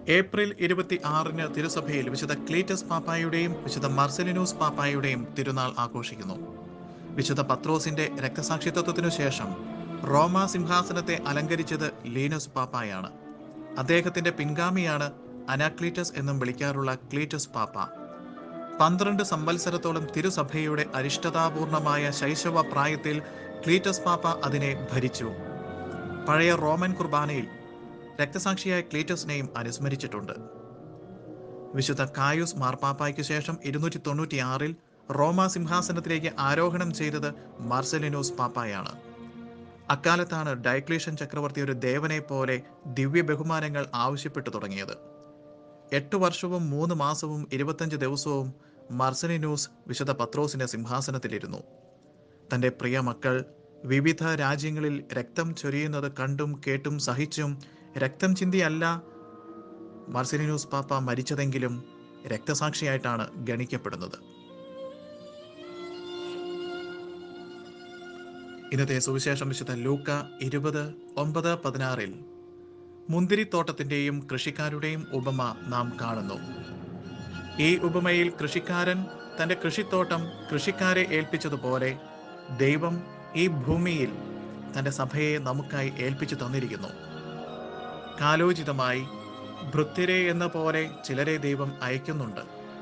April ഇരുപത്തി ആറിന് തിരുസഭയിൽ വിശുദ്ധ ക്ലീറ്റസ് പാപ്പായുടെയും വിശുദ്ധ മാർസലിനൂസ് പാപ്പായുടെയും തിരുനാൾ ആഘോഷിക്കുന്നു വിശുദ്ധ പത്രോസിന്റെ രക്തസാക്ഷിത്വത്തിനു ശേഷം റോമ സിംഹാസനത്തെ അലങ്കരിച്ചത് ലീനസ് പാപ്പായാണ് അദ്ദേഹത്തിന്റെ പിൻഗാമിയാണ് അനാക്ലീറ്റസ് എന്നും വിളിക്കാറുള്ള ക്ലീറ്റസ് പാപ്പ പന്ത്രണ്ട് സംവത്സരത്തോളം തിരുസഭയുടെ അരിഷ്ടതാപൂർണമായ ശൈശവ പ്രായത്തിൽ ക്ലീറ്റസ് പാപ്പ അതിനെ ഭരിച്ചു പഴയ റോമൻ കുർബാനയിൽ രക്തസാക്ഷിയായ ക്ലീറ്റസിനെയും അനുസ്മരിച്ചിട്ടുണ്ട് വിശുദ്ധ കായുസ് മാർപ്പാപ്പായ്ക്ക് ശേഷം ഇരുന്നൂറ്റി തൊണ്ണൂറ്റിയാറിൽ റോമ സിംഹാസനത്തിലേക്ക് ആരോഹണം ചെയ്തത് മാർസലിനോസ് പാപ്പായാണ് അക്കാലത്താണ് ഡയക്ലീഷൻ ചക്രവർത്തി ഒരു ദേവനെ പോലെ ദിവ്യ ബഹുമാനങ്ങൾ ആവശ്യപ്പെട്ടു തുടങ്ങിയത് എട്ട് വർഷവും മൂന്ന് മാസവും ഇരുപത്തഞ്ച് ദിവസവും മർസലിനൂസ് വിശുദ്ധ പത്രോസിന്റെ സിംഹാസനത്തിലിരുന്നു തന്റെ പ്രിയ മക്കൾ വിവിധ രാജ്യങ്ങളിൽ രക്തം ചൊരിയുന്നത് കണ്ടും കേട്ടും സഹിച്ചും രക്തം ചിന്തിയല്ല മർസലിനൂസ് പാപ്പ മരിച്ചതെങ്കിലും രക്തസാക്ഷിയായിട്ടാണ് ഗണിക്കപ്പെടുന്നത് ഇന്നത്തെ സുവിശേഷം വിശുദ്ധ ലൂക്ക ഇരുപത് ഒമ്പത് പതിനാറിൽ മുന്തിരിത്തോട്ടത്തിന്റെയും കൃഷിക്കാരുടെയും ഉപമ നാം കാണുന്നു ഈ ഉപമയിൽ കൃഷിക്കാരൻ തന്റെ കൃഷിത്തോട്ടം കൃഷിക്കാരെ ഏൽപ്പിച്ചതുപോലെ ദൈവം ഈ ഭൂമിയിൽ തന്റെ സഭയെ നമുക്കായി ഏൽപ്പിച്ചു തന്നിരിക്കുന്നു കാലോചിതമായി ഭൃത്യരെ എന്ന പോലെ ചിലരെ ദൈവം അയക്കുന്നുണ്ട്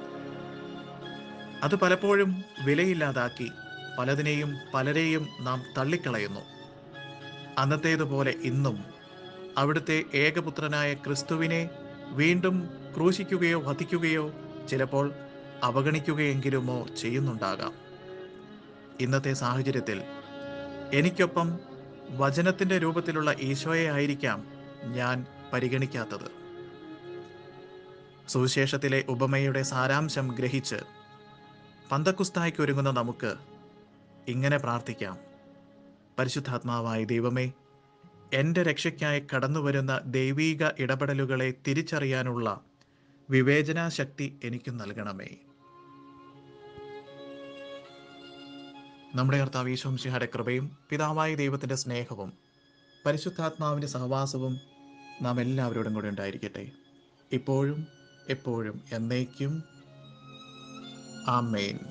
അത് പലപ്പോഴും വിലയില്ലാതാക്കി പലതിനെയും പലരെയും നാം തള്ളിക്കളയുന്നു അന്നത്തേതുപോലെ ഇന്നും അവിടുത്തെ ഏകപുത്രനായ ക്രിസ്തുവിനെ വീണ്ടും ക്രൂശിക്കുകയോ വധിക്കുകയോ ചിലപ്പോൾ അവഗണിക്കുകയെങ്കിലുമോ ചെയ്യുന്നുണ്ടാകാം ഇന്നത്തെ സാഹചര്യത്തിൽ എനിക്കൊപ്പം വചനത്തിന്റെ രൂപത്തിലുള്ള ഈശോയെ ആയിരിക്കാം ഞാൻ പരിഗണിക്കാത്തത് സുവിശേഷത്തിലെ ഉപമയുടെ സാരാംശം ഗ്രഹിച്ച് പന്തക്കുസ്തായ്ക്ക് ഒരുങ്ങുന്ന നമുക്ക് ഇങ്ങനെ പ്രാർത്ഥിക്കാം പരിശുദ്ധാത്മാവായ ദൈവമേ എൻ്റെ രക്ഷയ്ക്കായി കടന്നുവരുന്ന ദൈവീക ഇടപെടലുകളെ തിരിച്ചറിയാനുള്ള വിവേചനാ ശക്തി എനിക്ക് നൽകണമേ നമ്മുടെ കർത്താവ് ഈശോംശിഹയുടെ കൃപയും പിതാവായ ദൈവത്തിൻ്റെ സ്നേഹവും പരിശുദ്ധാത്മാവിൻ്റെ സഹവാസവും നാം എല്ലാവരോടും കൂടെ ഉണ്ടായിരിക്കട്ടെ ഇപ്പോഴും എപ്പോഴും എന്നേക്കും ആമേൻ